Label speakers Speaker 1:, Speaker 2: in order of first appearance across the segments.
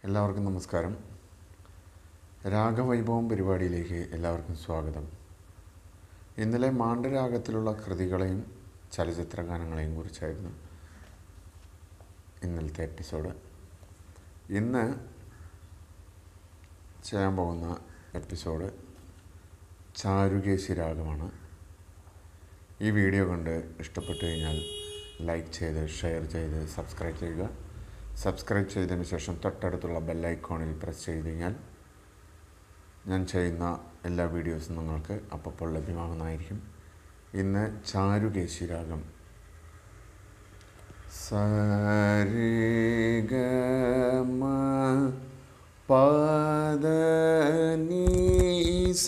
Speaker 1: എല്ലാവർക്കും നമസ്കാരം രാഗവൈഭവം പരിപാടിയിലേക്ക് എല്ലാവർക്കും സ്വാഗതം ഇന്നലെ മാണ്ഡരാഗത്തിലുള്ള കൃതികളെയും ചലച്ചിത്ര ഗാനങ്ങളെയും കുറിച്ചായിരുന്നു ഇന്നലത്തെ എപ്പിസോഡ് ഇന്ന് ചെയ്യാൻ പോകുന്ന എപ്പിസോഡ് ചാരുകേശി രാഗമാണ് ഈ വീഡിയോ കണ്ട് ഇഷ്ടപ്പെട്ടു കഴിഞ്ഞാൽ ലൈക്ക് ചെയ്ത് ഷെയർ ചെയ്ത് സബ്സ്ക്രൈബ് ചെയ്യുക സബ്സ്ക്രൈബ് ചെയ്തതിന് ശേഷം തൊട്ടടുത്തുള്ള ബെല്ലൈക്കോണിൽ പ്രസ് ചെയ്ത് കഴിഞ്ഞാൽ ഞാൻ ചെയ്യുന്ന എല്ലാ വീഡിയോസും നിങ്ങൾക്ക് അപ്പോൾ ലഭ്യമാകുന്നതായിരിക്കും ഇന്ന് ചാരുകേശി രാഗം സരിഗമ പദനീസ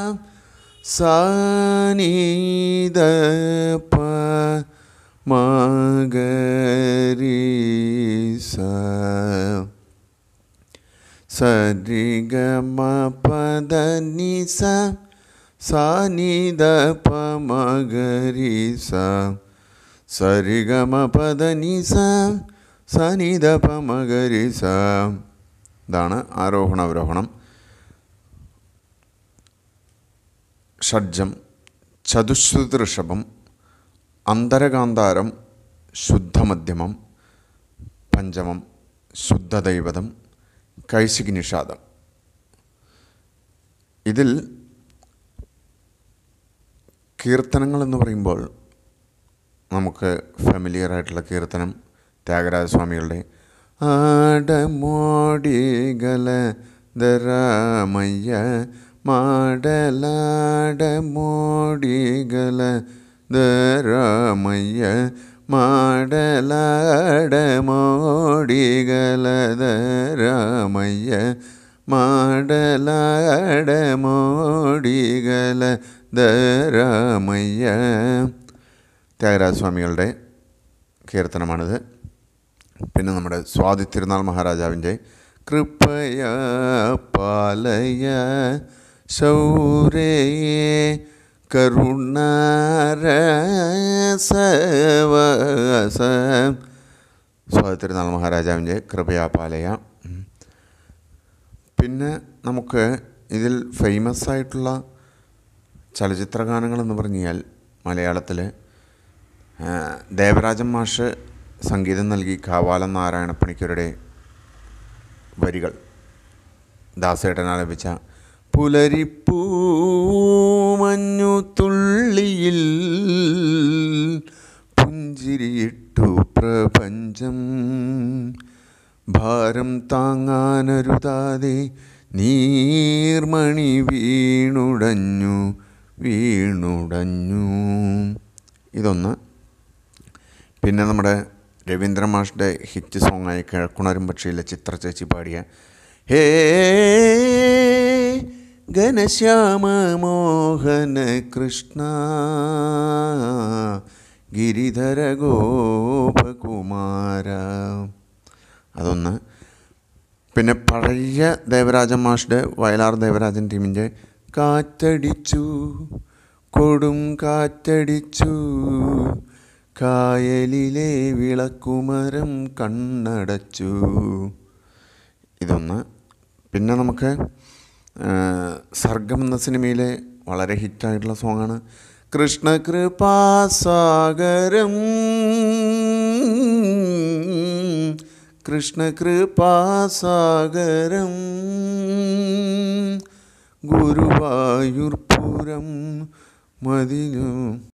Speaker 1: സാനിദ പ മഗരീസ സരിഗമ പദനിസ സാനിദ പ മഗരീസ സരിഗമ പദനിസ സനിദ പ മഗരീസ ഇതാണ് ആരോഹണ അവരോഹണം ഷഡ്ജം ചതുശ്രുതി ഋഷഭം അന്തരകാന്താരം ശുദ്ധമധ്യമം പഞ്ചമം ശുദ്ധദൈവതം കൈശിക് നിഷാദം ഇതിൽ കീർത്തനങ്ങൾ എന്ന് പറയുമ്പോൾ നമുക്ക് ഫെമിലിയർ ആയിട്ടുള്ള കീർത്തനം ത്യാഗരാജസ്വാമികളുടെ ആടമോടികല ദരാമയ്യ മാടലാടമോടികല ദരാമയ്യ മാടലാടമോടികല ദരാമയ്യ മാടലാടമോടികല ദരാമയ്യ ത്യാഗരാജസ്വാമികളുടെ കീർത്തനമാണിത് പിന്നെ നമ്മുടെ സ്വാതി തിരുനാൾ മഹാരാജാവിൻ്റെ കൃപയ പാലയ ശൗരയെ കരുണാരസവസ സ്വാതി തിരുനാൾ മഹാരാജാവിൻ്റെ കൃപയാ പാലയ പിന്നെ നമുക്ക് ഇതിൽ ഫേമസ് ആയിട്ടുള്ള ചലച്ചിത്ര ഗാനങ്ങളെന്ന് പറഞ്ഞാൽ മലയാളത്തിൽ ദേവരാജൻ മാഷ് സംഗീതം നൽകി കാവാലം നാരായണപ്പണിക്കരുടെ വരികൾ ദാസേട്ടൻ ആലപിച്ച പുലരിപ്പൂ മഞ്ഞു തുള്ളിയിൽ പുഞ്ചിരിയിട്ടു പ്രപഞ്ചം ഭാരം താങ്ങാനരുതാതെ നീർമണി വീണുടഞ്ഞു വീണുടഞ്ഞു ഇതൊന്ന് പിന്നെ നമ്മുടെ രവീന്ദ്ര മാഷിൻ്റെ ഹിറ്റ് സോങ്ങായ കിഴക്കുണരും പക്ഷിയിലെ ചിത്ര ചേച്ചി പാടിയ ഹേ ഘനശ്യാമ മോഹന കൃഷ്ണ ഗിരിധര ഗോപകുമാര അതൊന്ന് പിന്നെ പഴയ ദേവരാജൻ മാഷിൻ്റെ വയലാർ ദേവരാജൻ ടീമിൻ്റെ കാറ്റടിച്ചു കൊടും കാറ്റടിച്ചു കായലിലെ വിളക്കുമരം കണ്ണടച്ചു ഇതൊന്ന് പിന്നെ നമുക്ക് സർഗം എന്ന സിനിമയിലെ വളരെ ഹിറ്റായിട്ടുള്ള സോങ്ങാണ് കൃഷ്ണകൃപാസാഗരം കൃഷ്ണകൃപാസാഗരം ഗുരുവായൂർപുരം മതിനു